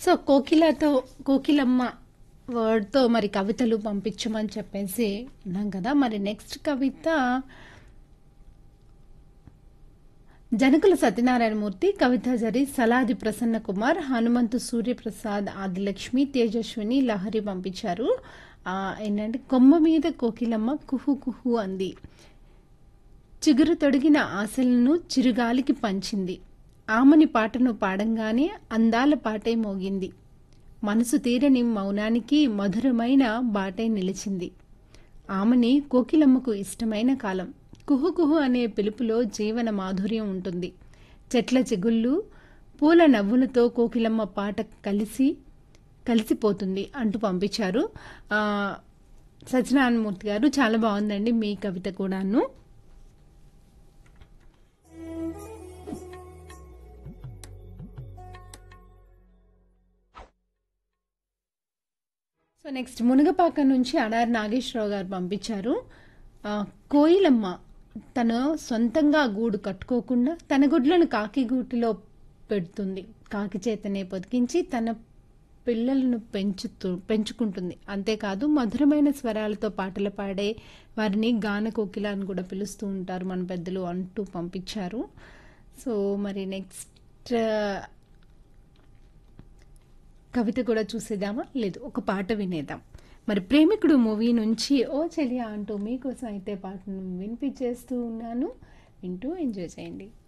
so కోకిలతో కోకిలమ్మ వర్డ్తో మరి కవితలు పంపించమని చెప్పేసి ఉన్నాం కదా మరి నెక్స్ట్ కవిత జనకుల సత్యనారాయణమూర్తి కవిత జరి సలాది ప్రసన్న కుమార్ హనుమంతు సూర్యప్రసాద్ ఆదిలక్ష్మి తేజస్విని లహరి పంపించారు ఆ, ఏంటంటే కొమ్మ మీద కోకిలమ్మ కుహు కుహు అంది చిగురు తొడిగిన ఆశలను చిరుగాలికి పంచింది ఆమని పాటను పాడంగానే అందాల పాటే మోగింది మనసు తీరని మౌనానికి మధురమైన బాటే నిలిచింది ఆమెని కోకిలమ్మకు ఇష్టమైన కాలం కుహు కుహు అనే పిలుపులో జీవన మాధుర్యం ఉంటుంది చెట్ల చిగుళ్ళు పూల నవ్వులతో కోకిలమ్మ పాట కలిసి కలిసిపోతుంది అంటూ పంపించారు ఆ, సత్యనారాయణమూర్తి గారు చాలా బాగుందండి మీ కవిత కూడాను సో నెక్స్ట్ మునగపాక నుంచి అడారి నాగేశ్వరరావు గారు పంపించారు ఆ, కోయిలమ్మ తను సొంతంగా గూడు కట్టుకోకుండా తన గుడ్లను కాకి గూటిలో పెడుతుంది కాకి చేతనే పొదికించి తన పిల్లలను పెంచుతూ పెంచుకుంటుంది అంతేకాదు మధురమైన స్వరాలతో పాటలు పాడే వారిని గాన కోకిల అని కూడా పిలుస్తూ ఉంటారు మన పెద్దలు అంటూ పంపించారు సో మరి నెక్స్ట్ కవిత కూడా చూసేద్దామా లేదు ఒక పాట వినేద్దాం మరి ప్రేమికుడు మూవీ నుంచి ఓ చెలియా అంటూ మీకోసం అయితే పాటను వినిపించేస్తూ ఉన్నాను వింటూ ఎంజాయ్ చేయండి